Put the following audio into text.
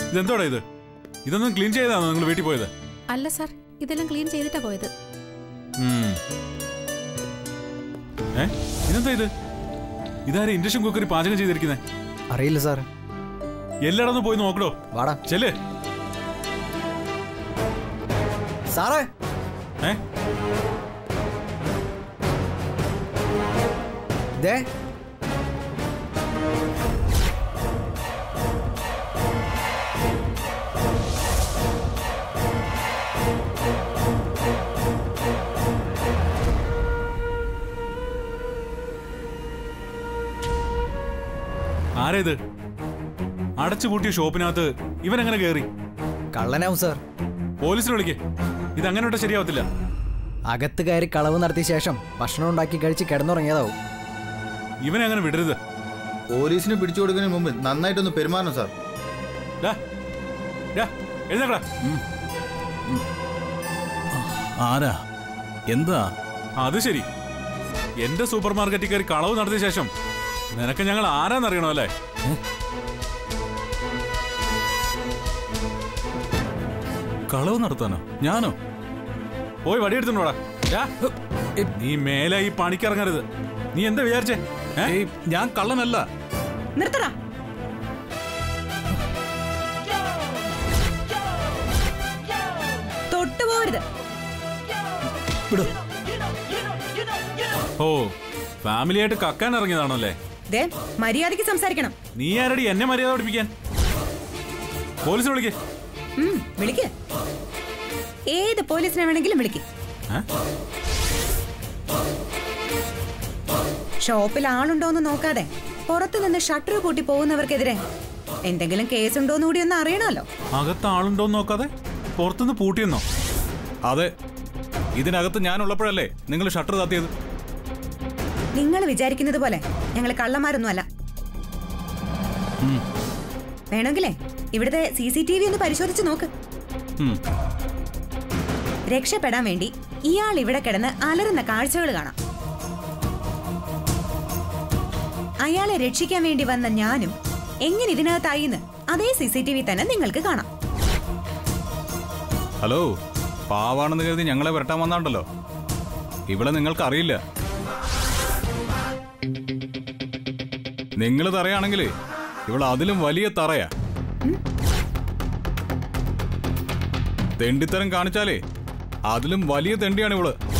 ഇതെന്തോടാ ഇത് ഇതൊന്നും ക്ലീൻ ചെയ്താണോ നിങ്ങൾ വീട്ടിൽ പോയത് അല്ല സാർ ഇതെല്ലാം ക്ലീൻ ചെയ്തിട്ടാ പോയത് ഉം. ഏ ഇതെന്താ ഇത് ഇതാരെ ഇൻഡക്ഷൻ കുക്കറി പാചകം ചെയ്തിരിക്കുന്നത് അറിയില്ല സാർ എല്ലായിടത്തും പോയി നോക്കടോ വാടാ ചെല്ലേ സാറേ ഏ ദേ ആരാ ഇത് അടച്ചുപൂട്ടിയ ഷോപ്പിനകത്ത് ഇവൻ എങ്ങനെ കയറി കള്ളനാവും സാർ പോലീസിനെ വിളിക്ക് ഇത് അങ്ങനെ വിട്ടാ ശരിയാവത്തില്ല അകത്ത് കയറി കളവ് നടത്തിയ ശേഷം ഭക്ഷണം ഉണ്ടാക്കി കഴിച്ച് കിടന്നുറങ്ങിയതാവും ഇവനെ അങ്ങനെ വിടരുത് പോലീസിന് പിടിച്ചു കൊടുക്കുന്നതിന് മുമ്പ് നന്നായിട്ടൊന്ന് പെരുമാറണം സാർ ഡാ, ഡാ, എഴുന്നേക്കടാ ആരാ എന്താ അത് ശരി എന്റെ സൂപ്പർ മാർക്കറ്റിൽ കയറി കളവ് നടത്തിയ ശേഷം നിനക്ക് ഞങ്ങൾ ആരാന്നറിയണോ അല്ലേ കളവ് നടത്താനോ ഞാനോ പോയി വടിയെടുത്തോടാ നീ മേലെ ഈ പണിക്കിറങ്ങരുത് നീ എന്താ വിചാരിച്ചേ ഏ? ഏയ് ഞാൻ കള്ളനല്ല നിർത്തടാ തൊട്ടുപോകരുത് വിടോ ഓ ഫാമിലിയായിട്ട് കക്കാൻ ഇറങ്ങിയതാണല്ലേ ദേ മര്യാദയ്ക്ക് സംസാരിക്കണം നീ ആരടി എന്നെ മര്യാദ പഠിപ്പിക്കാൻ പോലീസ് വിളിക്കേ ഉം, വിളിക്ക് ഏത് പോലീസിനെ വേണമെങ്കിലും വിളിക്ക് ഷോപ്പിൽ ആളുണ്ടോന്ന് നോക്കാതെ പുറത്തു നിന്ന് ഷട്ടർ കൂട്ടി പോകുന്നവർക്കെതിരെ എന്തെങ്കിലും കേസുണ്ടോന്ന് കൂടി ഒന്ന് അറിയണമല്ലോ അകത്ത് ആളുണ്ടോന്ന് നോക്കാതെ പുറത്തുനിന്ന് പൂട്ടിയെന്നോ അതെ ഇതിനകത്ത് ഞാനുള്ളപ്പോഴല്ലേ നിങ്ങൾ ഷട്ടർ താത്തിയത് നിങ്ങൾ വിചാരിക്കുന്നത് പോലെ ഞങ്ങൾ കള്ളന്മാരൊന്നുമല്ല വേണമെങ്കിലേ ഇവിടുത്തെ സി സി ടി വി ഒന്ന് പരിശോധിച്ച് നോക്ക് ഉം. രക്ഷപ്പെടാൻ വേണ്ടി ഇയാൾ ഇവിടെ കിടന്ന് അലറുന്ന കാഴ്ചകൾ കാണാം അയാളെ രക്ഷിക്കാൻ വേണ്ടി വന്ന ഞാനും എങ്ങനെ ഇതിനകത്തായിന്ന് അതേ സി സി ടി വി തന്നെ നിങ്ങൾക്ക് കാണാം ഹലോ പാവാണെന്ന് കരുതി ഞങ്ങളെ വരട്ടാൻ വന്നാണ്ടല്ലോ ഇവിടെ നിങ്ങൾക്ക് അറിയില്ല നിങ്ങൾ തറയാണെങ്കിൽ ഇവിടെ അതിലും വലിയ തറയാ തെണ്ടിത്തരം കാണിച്ചാലേ അതിലും വലിയ തെണ്ടിയാണ് ഇവള്